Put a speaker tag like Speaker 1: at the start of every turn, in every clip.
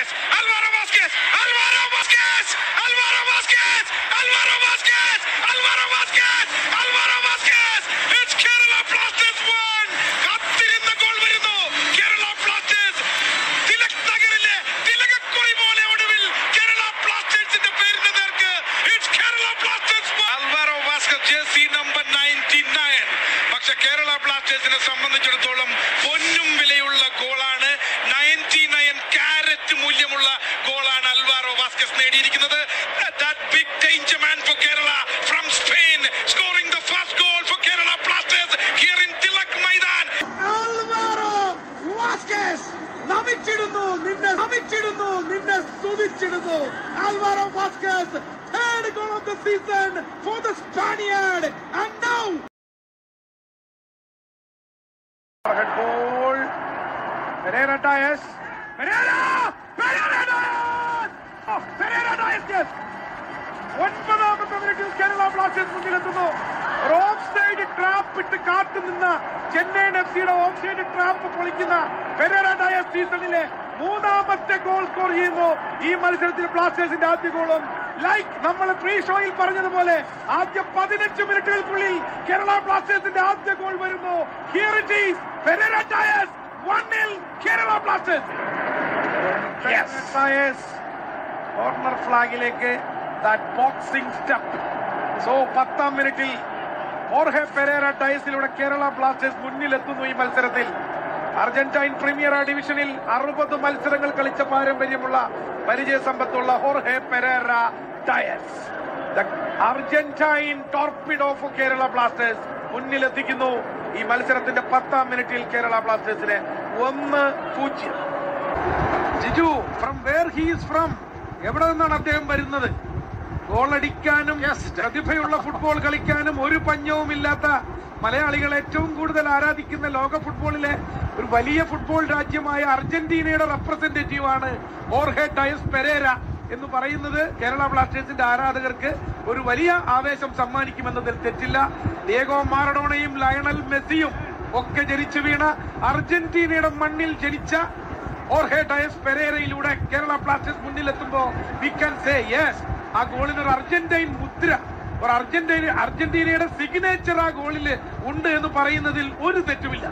Speaker 1: Vasquez. Alvaro Vasquez. Alvaro Vasquez. Alvaro Vasquez. Alvaro Vasquez. Alvaro Vasquez. Alvaro Vasquez. It's Kerala Blasters one. കാത്തിരുന്ന goal വരുന്നു Kerala Blasters Tilak നഗറിലെ തിലകക്കുറി പോലെ ഒടുവിൽ കേരള ബ്ലാസ്റ്റേഴ്സിന്റെ പേരിന് നേർക്ക് it's Kerala Blasters Alvaro Vazquez jersey number 99 പക്ഷെ കേരള ബ്ലാസ്റ്റേഴ്സിനെ സംബന്ധിച്ചിടത്തോളം പൊന്നും വിലയുള്ള ഗോളാണ് 99 കാരറ്റ് മൂല്യമുള്ള ഗോളാണ് അൽവാരോ വാസ്കസ് നേടിയിരിക്കുന്നത് that big danger man for Kerala from Spain scoring the first goal for Kerala Blasters here in Tilak Maidan
Speaker 2: Alvaro Vazquez നമിച്ചിടുന്നു നിന്നെ നമിച്ചിടുന്നു നിന്നെ സ്തുതിച്ചിടുന്നു Alvaro Vazquez third goal of the season for the Spaniard and now
Speaker 3: ball Pereyra Diaz Pereyra Pereyra Diaz oh, Pereyra Diaz yes. ഒൻപതാമത്തെ മിനിറ്റിൽ Kerala Blasters മുന്നിലെത്തുന്നു ഒരു of offside trap ഇട്ട് കാത്തു നിന്ന ചെന്നൈയിൻ എഫ് സിയുടെ ഓഫ് സൈഡ് ട്രാപ്പ് പൊളിക്കുന്ന പെരേര ഡയസ് സീസണിലെ മൂന്നാമത്തെ ഗോൾ സ്കോർ ചെയ്യുന്നു ഈ മത്സരത്തിൽ ബ്ലാസ്റ്റേഴ്സിന്റെ ആദ്യ ഗോളും ലൈക്ക് നമ്മൾ പ്രീ ഷോയിൽ പറഞ്ഞതുപോലെ ആദ്യ പതിനഞ്ച് മിനിറ്റുകൾക്കുള്ളിൽ കേരള ബ്ലാസ്റ്റേഴ്സിന്റെ ആദ്യ ഗോൾ വരുന്നു here it is Pereyra Diaz 1-0 Kerala Blasters Diaz corner ഫ്ലാഗിലേക്ക് ബോക്സിംഗ് സ്റ്റെപ്പ് സോ പത്താം മിനിറ്റിൽ ഓർഹെ പെരേര ടൈസിലൂടെ കേരള ബ്ലാസ്റ്റേഴ്സ് മുന്നിലെത്തുന്നു ഈ മത്സരത്തിൽ അർജന്റൈൻ പ്രീമിയർ ഡിവിഷനിൽ അറുപത് മത്സരങ്ങൾ കളിച്ച പാരമ്പര്യമുള്ള പരിചയ സമ്പത്തുള്ള ഹോർഹെ Pereyra Diaz Argentine torpedo for Kerala Blasters മുന്നിലെത്തിക്കുന്നു ഈ മത്സരത്തിന്റെ പത്താം മിനിറ്റിൽ കേരള ബ്ലാസ്റ്റേഴ്സിനെ ഒന്ന് പൂജ്യം Jiju from where he's from എവിടെ നിന്നാണ് അദ്ദേഹം വരുന്നത് ഗോളടിക്കാനും പ്രതിഭയുള്ള ഫുട്ബോൾ കളിക്കാനും ഒരു പഞ്ഞവും ഇല്ലാത്ത മലയാളികൾ ഏറ്റവും കൂടുതൽ ആരാധിക്കുന്ന ലോക ഫുട്ബോളിലെ ഒരു വലിയ ഫുട്ബോൾ രാജ്യമായ അർജന്റീനയുടെ റെപ്രസെന്റേറ്റീവ് ആണ് ഓർഹെ ടയസ് പെരേര എന്ന് പറയുന്നത് കേരള ബ്ലാസ്റ്റേഴ്സിന്റെ ആരാധകർക്ക് ഒരു വലിയ ആവേശം സമ്മാനിക്കുമെന്നതിൽ തെറ്റില്ല ഡിയേഗോ മാറഡോണയും ലയണൽ മെസ്സിയും ഒക്കെ ജനിച്ചു വീണ അർജന്റീനയുടെ മണ്ണിൽ ജനിച്ച ഓർഹെ ഡയസ് പെരേരയിലൂടെ കേരള ബ്ലാസ്റ്റേഴ്സ് മുന്നിലെത്തുമ്പോ വി ക്യാൻ സേ യെസ് ആ ഗോളിന് ഒരു അർജന്റൈൻ മുദ്ര ഒരു അർജന്റൈൻ അർജന്റീനയുടെ സിഗ്നേച്ചർ ആ ഗോളിൽ ഉണ്ട് എന്ന് പറയുന്നതിൽ ഒരു തെറ്റുമില്ല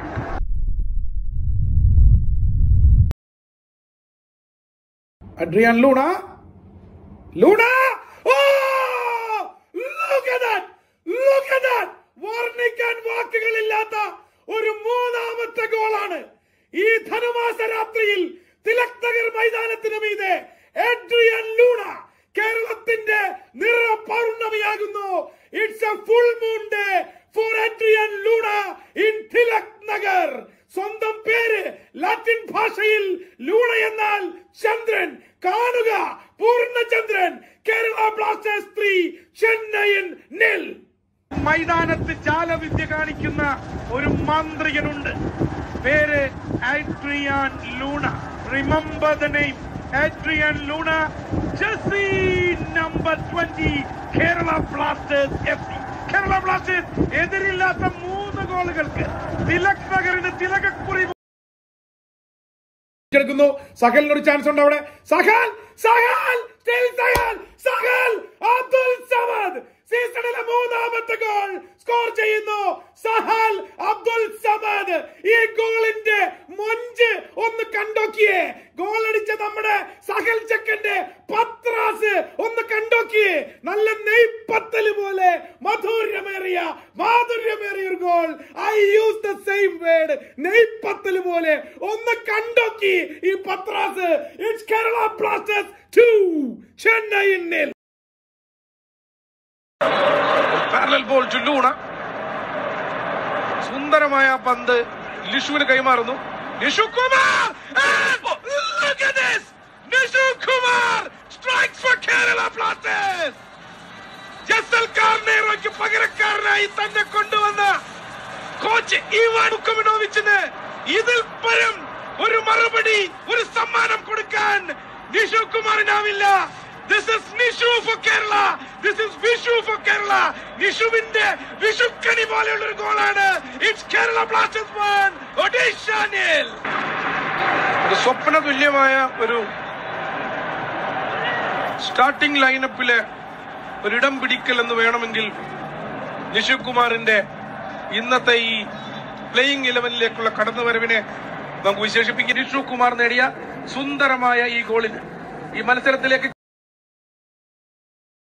Speaker 2: Adrian Luna Luna Oh! Look at that! Look at that! വർണ്ണിക്കാൻ വാക്കുകളില്ലാത്ത ഒരു മൂന്നാമത്തെ ഗോളാണ് ഈ ധനുമാസ രാത്രിയിൽ തിലക് നഗർ മൈതാനത്തിന് മീതെ എഡ്രിയൻ ലൂണ കേരളത്തിന്റെ നിറ പൗർണമിയാകുന്നു it's a full moon day for Adrian Luna in Tilak Nagar സ്വന്തം പേര് ലാറ്റിൻ ഭാഷയിൽ ലൂണ എന്നാൽ ചന്ദ്രൻ കാണുക പൂർണ്ണചന്ദ്രൻ Kerala Blasters three Chennaiyin nil
Speaker 3: മൈതാനത്ത് ജാലവിദ്യ കാണിക്കുന്ന ഒരു മാന്ത്രികനുണ്ട് പേര് Adrian Luna remember the name Adrian Luna ജെസി number twenty Kerala Blasters F C Kerala Blasters എതിരില്ലാത്ത മൂന്ന് ഗോളുകൾക്ക് തിലക് നഗറിന് തിലകക്കുറി
Speaker 2: എടുക്കുന്നു സഹലിന് ഒരു ചാൻസ് ഉണ്ട് അവിടെ സഹൽ സഹൽ still സഹൽ സഹൽ അബ്ദുൽ സമദ് സീസണിലെ മൂന്നാമത്തെ ഗോൾ സ്കോർ ചെയ്യുന്നു സഹൽ അബ്ദുൽ സമദ് ഈ ഗോളിന്റെ മൊഞ്ച് ഒന്ന് കണ്ടോക്കിയേ ഗോൾ അടിച്ച നമ്മുടെ സഹൽ ചക്കന്റെ പത്രാസ് ഒന്ന് കണ്ടോക്കിയേ നല്ല നെയ്പ്പത്തല് പോലെ മധുര്യമേറിയ മാധുര്യമേറിയ ഒരു goal I use the same word നെയ്പ്പത്തല് പോലെ ഒന്ന് കണ്ടോക്കി ഈ പത്രാസ് it's Kerala Blasters two Chennai nil
Speaker 3: parallel ball two Luna സുന്ദരമായ പന്ത് ലിഷുവിന് കൈമാറുന്നു Nishu Kumar Look at this! Nishu Kumar strikes for Kerala Blasters! ജസൽ കാർണേറോയ്ക്ക് പകരക്കാരനായി തന്നെ കൊണ്ടുവന്ന കോച്ച് ഇവാൻ മുക്കമിനോവിച്ചിന് ഇതിൽ പരം ഒരു മറുപടി ഒരു സമ്മാനം കൊടുക്കാൻ നിഷു കുമാറിനാവില്ല this is Nishu for Kerala this is Vishu for Kerala നിഷുവിന്റെ വിഷുക്കണി പോലെയുള്ള ഒരു ഗോളാണ് it's Kerala Blasters one Odisha nil. ഒരു സ്വപ്ന തുല്യമായ ഒരു
Speaker 4: സ്റ്റാർട്ടിംഗ് ലൈനപ്പില് ഒരിടം പിടിക്കൽ എന്ന് വേണമെങ്കിൽ നിഷു കുമാറിന്റെ ഇന്നത്തെ ഈ പ്ലേയിങ് ഇലവനിലേക്കുള്ള കടന്നുവരവിനെ നമുക്ക് വിശേഷിപ്പിക്കാം നിഷു കുമാർ നേടിയ സുന്ദരമായ ഈ ഗോളിന് ഈ മത്സരത്തിലേക്ക്